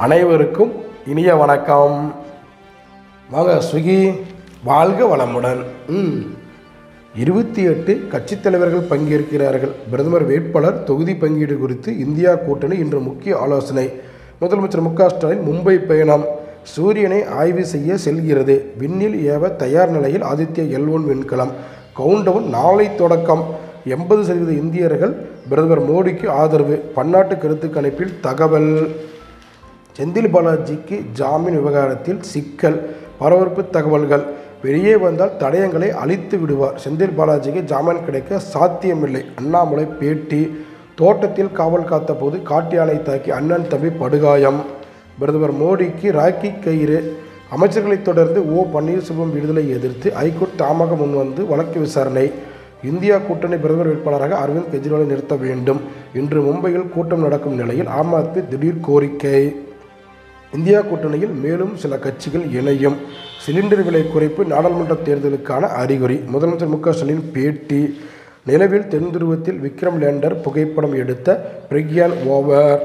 அனைவருக்கும் இனிய வணக்கம் வாங்க ஸ்விக்கி வாழ்க வளமுடன் ம் இருபத்தி எட்டு கட்சித் தலைவர்கள் பங்கேற்கிறார்கள் பிரதமர் வேட்பாளர் தொகுதி பங்கீடு குறித்து இந்தியா கூட்டணி இன்று முக்கிய ஆலோசனை முதலமைச்சர் மு க ஸ்டாலின் மும்பை பயணம் சூரியனை ஆய்வு செய்ய செல்கிறது விண்ணில் ஏவ தயார் நிலையில் ஆதித்ய எல் ஒன் விண்கலம் கவுண்டவுன் நாளை தொடக்கம் எண்பது சதவீத இந்தியர்கள் பிரதமர் மோடிக்கு ஆதரவு பன்னாட்டு கருத்து கணிப்பில் தகவல் செந்தில் பாலாஜிக்கு ஜாமீன் விவகாரத்தில் சிக்கல் பரபரப்பு தகவல்கள் வெளியே வந்தால் தடயங்களை அழித்து விடுவார் செந்தில் பாலாஜிக்கு ஜாமீன் கிடைக்க சாத்தியமில்லை அண்ணாமலை பேட்டி தோட்டத்தில் காவல் காத்தபோது காட்டு யானை தாக்கி அண்ணன் தம்பி படுகாயம் பிரதமர் மோடிக்கு ராக்கி கயிறு அமைச்சர்களைத் தொடர்ந்து ஓ பன்னீர்செல்வம் விடுதலை எதிர்த்து ஐகோர்ட் தாமாக முன்வந்து வழக்கு விசாரணை இந்தியா கூட்டணி பிரதமர் வேட்பாளராக அரவிந்த் கெஜ்ரிவாலை நிறுத்த வேண்டும் இன்று மும்பையில் கூட்டம் நடக்கும் நிலையில் ஆம் ஆத்மி திடீர் கோரிக்கை இந்தியா கூட்டணியில் மேலும் சில கட்சிகள் இணையும் சிலிண்டர் விலை குறைப்பு நாடாளுமன்ற தேர்தலுக்கான அறிகுறி முதலமைச்சர் மு க ஸ்டாலின் பேட்டி நிலவில் தென் துருவத்தில் விக்ரம் லேண்டர் புகைப்படம் எடுத்த பிரக்யான் ஓவர்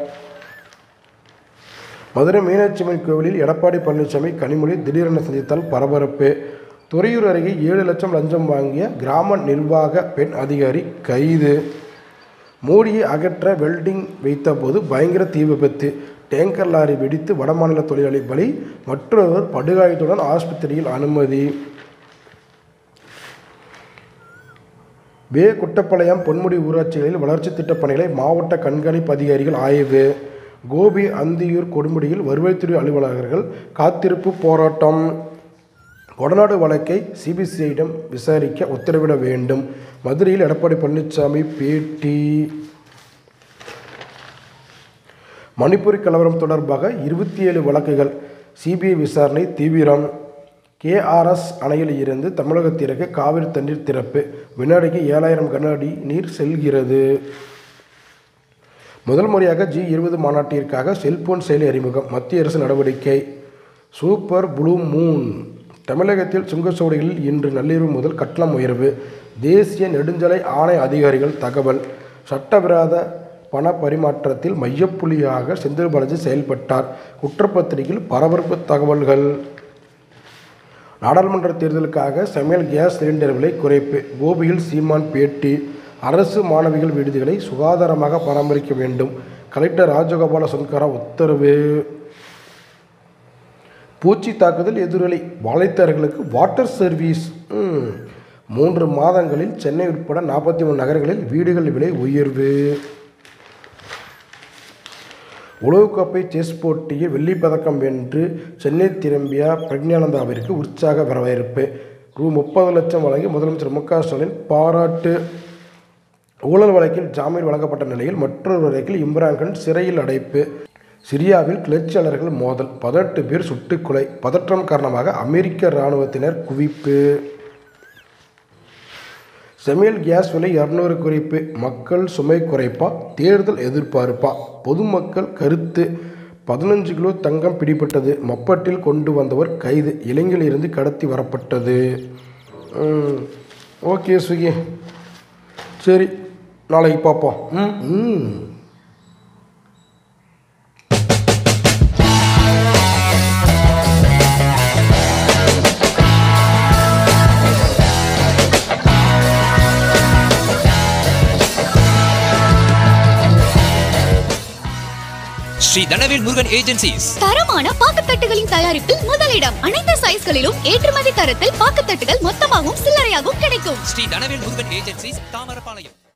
மதுரை மீனாட்சி அம்மன் கோவிலில் எடப்பாடி பழனிசாமி கனிமொழி திடீரென சந்தித்தால் பரபரப்பு துறையூர் அருகே ஏழு லட்சம் லஞ்சம் வாங்கிய கிராம நிர்வாக பெண் அதிகாரி கைது மூடியை அகற்ற வெல்டிங் வைத்தபோது பயங்கர தீ விபத்து டேங்கர் லாரி வெடித்து வடமாநில தொழிலாளி பலி மற்றொருவர் படுகாயத்துடன் ஆஸ்பத்திரியில் அனுமதி வே குட்டப்பாளையம் பொன்முடி ஊராட்சிகளில் வளர்ச்சி திட்டப் பணிகளை மாவட்ட கண்காணிப்பு அதிகாரிகள் ஆய்வு கோபி அந்தியூர் கொடுமுடியில் வருவாய்த்துறை அலுவலர்கள் காத்திருப்பு போராட்டம் கொடநாடு வழக்கை சிபிசிஐயிடம் விசாரிக்க உத்தரவிட வேண்டும் மதுரையில் எடப்பாடி பழனிசாமி பேட்டி மணிப்பூர் கலவரம் தொடர்பாக இருபத்தி ஏழு வழக்குகள் சிபிஐ விசாரணை தீவிரம் கேஆர்எஸ் அணையில் இருந்து தமிழகத்திற்கு காவிரி தண்ணீர் திறப்பு வினாடிக்கு ஏழாயிரம் கன அடி நீர் செல்கிறது முதல் முறையாக ஜி இருபது மாநாட்டிற்காக செல்போன் செயலி அறிமுகம் மத்திய அரசு நடவடிக்கை சூப்பர் ப்ளூ மூன் தமிழகத்தில் சுங்கச்சாவடிகளில் இன்று நள்ளிரவு முதல் கட்டணம் உயர்வு தேசிய நெடுஞ்சாலை ஆணைய அதிகாரிகள் தகவல் சட்டவிரோத பண பரிமாற்றத்தில் மையப்புள்ளியாக செந்தில் பாலாஜி செயல்பட்டார் குற்றப்பத்திரிகையில் பரபரப்பு தகவல்கள் நாடாளுமன்ற தேர்தலுக்காக சமையல் கேஸ் சிலிண்டர் விலை குறைப்பு கோபியில் சீமான் பேட்டி அரசு மாணவிகள் விடுதிகளை சுகாதாரமாக பராமரிக்க வேண்டும் கலெக்டர் ராஜகோபால சன்கரா உத்தரவு பூச்சி தாக்குதல் எதிரொலி வாழைத்தார்களுக்கு வாட்டர் சர்வீஸ் ம். மூன்று மாதங்களில் சென்னை உட்பட நாற்பத்தி மூணு நகரங்களில் வீடுகள் விலை உயர்வு உலகக்கோப்பை செஸ் போட்டியில் வெள்ளிப் பதக்கம் வென்று சென்னை திரும்பிய பிரக்ஞானந்தாவிற்கு உற்சாக வரவேற்பு ரூ முப்பது லட்சம் வழங்கி முதலமைச்சர் மு க ஸ்டாலின் பாராட்டு ஊழல் வழக்கில் ஜாமீன் வழங்கப்பட்ட நிலையில் மற்றொரு வழக்கில் இம்ரான்கான் சிறையில் அடைப்பு சிரியாவில் கிளர்ச்சியாளர்கள் மோதல் பதினெட்டு பேர் சுட்டுக்கொலை பதற்றம் காரணமாக அமெரிக்க இராணுவத்தினர் குவிப்பு சமையல் கேஸ் விலை இரநூறு குறைப்பு மக்கள் சுமை குறைப்பா தேர்தல் எதிர்பார்ப்பா பொதுமக்கள் கருத்து பதினஞ்சு கிலோ தங்கம் பிடிபட்டது மப்பட்டில் கொண்டு வந்தவர் கைது இலங்கையிலிருந்து கடத்தி வரப்பட்டது ம், ஓகே சுகி சரி நாளைக்கு பார்ப்போம் ம் ம் ஸ்ரீ தனவேல் முருகன் ஏஜென்சிஸ் தரமான பாக்குத்தட்டுகளின் தயாரிப்பில் முதலிடம் அனைத்து சைஸ்களிலும் ஏற்றுமதி தரத்தில் பாக்குத்தட்டுகள் மொத்தமாகவும் சில்லறையாகவும் கிடைக்கும் ஸ்ரீ தனவேல் முருகன் ஏஜென்சிஸ் தாமரபாளையம்